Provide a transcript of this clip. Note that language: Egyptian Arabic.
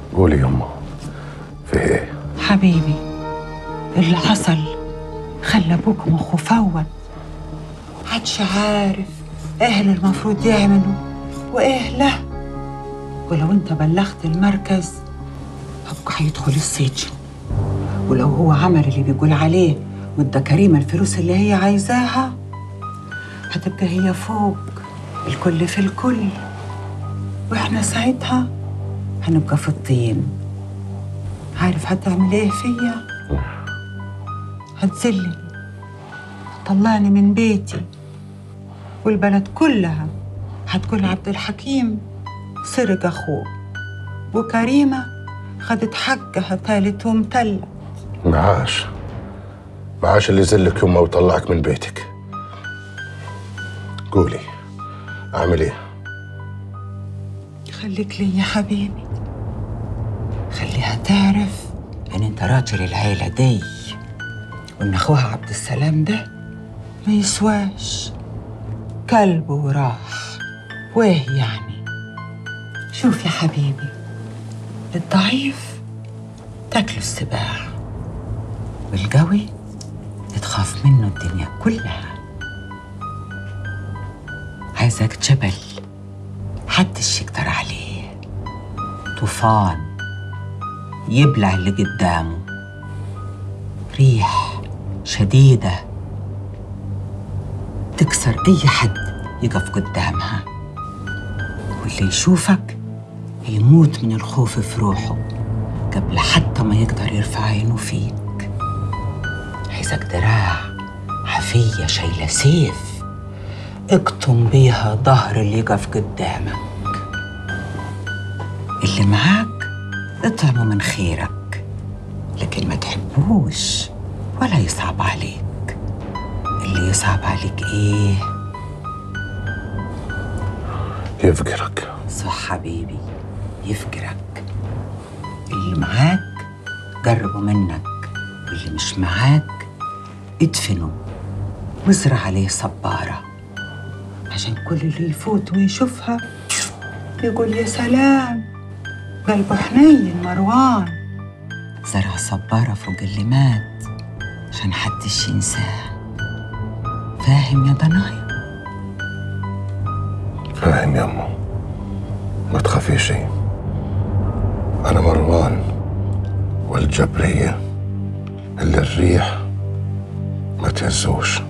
قولي يما في ايه حبيبي اللي حصل خلى ابوك مخه فوت عادش عارف ايه اللي المفروض يعمله وايه لا ولو انت بلغت المركز ابوك هيدخل السجن ولو هو عمل اللي بيقول عليه وادى كريمه الفلوس اللي هي عايزاها هتبقى هي فوق الكل في الكل واحنا ساعتها هنبقى في الطين عارف هتعمل ايه فيا هتذلني طلعني من بيتي والبلد كلها هتقول عبد الحكيم سرق اخوه وكريمه خدت حقها تالت ومتلت معاش معاش اللي يذلك يما ويطلعك من بيتك قولي اعمل ايه خليك لي يا حبيبي خليها تعرف ان انت راجل العيله دي وان اخوها عبد السلام ده ما يسواش كلب وراح وايه يعني شوف يا حبيبي الضعيف تاكله السباع والقوي تخاف منه الدنيا كلها عايزك جبل محدش يقدر عليه طوفان يبلع اللي قدامه ريح شديدة تكسر أي حد يقف قدامها واللي يشوفك يموت من الخوف في روحه قبل حتى ما يقدر يرفع عينه فيك عايزك دراع حفية شايلة سيف اقطم بيها ظهر اللي يقف قدامك اللي معاك اطعمه من خيرك لكن ما تحبوش ولا يصعب عليك اللي يصعب عليك ايه يفقرك صح حبيبي يفكرك اللي معاك قربوا منك واللي مش معاك ادفنه وازرع عليه صبارة عشان كل اللي يفوت ويشوفها يقول يا سلام قلبه حنين مروان زرع صبارة فوق اللي مات عشان حدش ينساه فاهم يا ضنايا فاهم يما ما تخافيش انا مروان والجبريه اللي الريح ما تهزوش